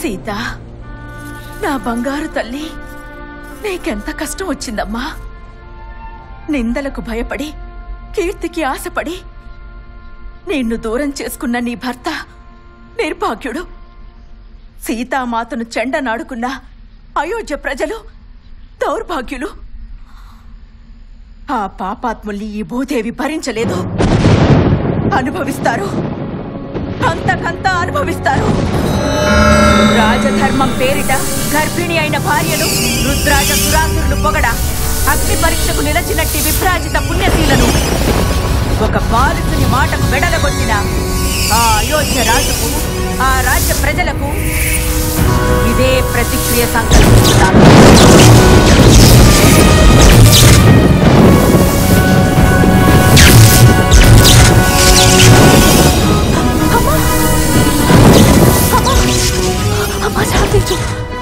సీత నా బంగారు తల్లి నీకెంత కష్టం వచ్చిందమ్మా నిందలకు భయపడి కీర్తికి ఆశపడి నిన్ను దూరం చేసుకున్న నీ భర్త నిర్భాగ్యుడు సీతామాతను చెండనాడుకున్న అయోధ్య ప్రజలు దౌర్భాగ్యులు ఆ పాపాత్ముల్ని ఈ భూదేవి భరించలేదు అనుభవిస్తారు అంతకంతా అనుభవిస్తారు రాజధర్మం పేరిట గర్భిణి అయిన భార్యను రుద్రాజ సురాసురులు పొగడ అగ్ని పరీక్షకు నిలచినట్టి విభ్రాజిత పుణ్యశీలను ఒక బాలిసుని మాటకు వెడలగొట్టిన ఆ అయోధ్య రాజుకు ఆ రాజ్య ప్రజలకు ఇదే ప్రతిక్రియ సంకల్పిస్తున్నాను అమ్మా శాంతించు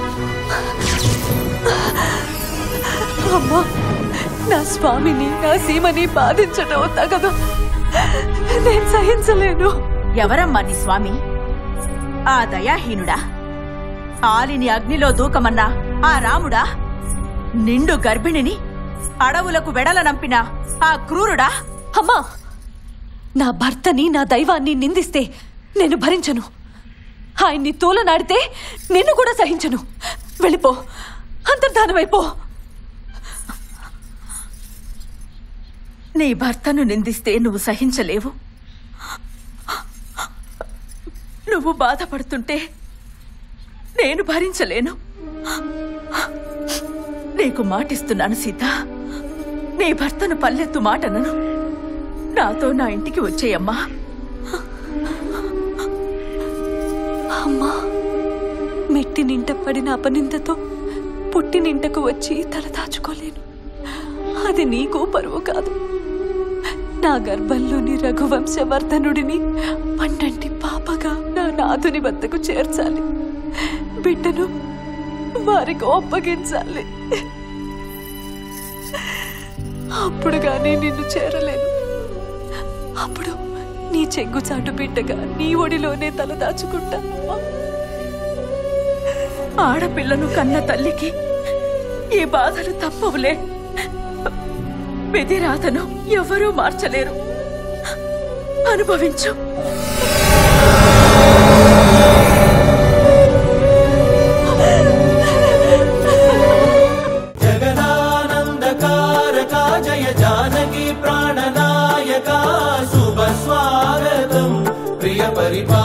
అమ్మా నా స్వామిని నా సీమని బాధించడం తగదు నేను సహించలేను ఎవరమ్మా నీ స్వామి ఆ దయాహీనుడా ఆలిని అగ్నిలో దూకమన్నా ఆ రాముడా నిండు గర్భిణిని అడవులకు వెడలనంపిన ఆ క్రూరుడా అమ్మా నా భర్తని నా దైవాన్ని నిందిస్తే నేను భరించను ఆయన్ని తూలనాడితే నిన్ను కూడా సహించను వెళ్ళిపో అంతర్ధానమైపో నీ భర్తను నిందిస్తే నువ్వు సహించలేవు నువ్వు బాధపడుతుంటే నేను భరించలేను నీకు మాటిస్తున్నాను సీత నీ భర్తను పల్లెత్తు మాటనను నాతో నా ఇంటికి వచ్చేయమ్మా అమ్మా మెట్టి నింట పడిన అపనిందతో పుట్టి నింటకు వచ్చి తల దాచుకోలేను అది నీకు పరువు కాదు నా గర్భంలోని రఘువంశవర్ధనుడిని పండంటి పాపగా నా నాథుని వద్దకు చేర్చాలి బిడ్డను వారికి ఒప్పగించాలి అప్పుడు గానీ నిన్ను చేరలేను అప్పుడు నీ చెంగుచాటు బిడ్డగా నీ ఒడిలోనే తల దాచుకుంటా ఆడపిల్లను కన్న తల్లికి ఈ బాధలు తప్పవులే విధిరాతను ఎవరూ మార్చలేరు అనుభవించు जगदानन्दकारका जय जानकी प्राणनायका शुभ स्वागतम् प्रिय परिपा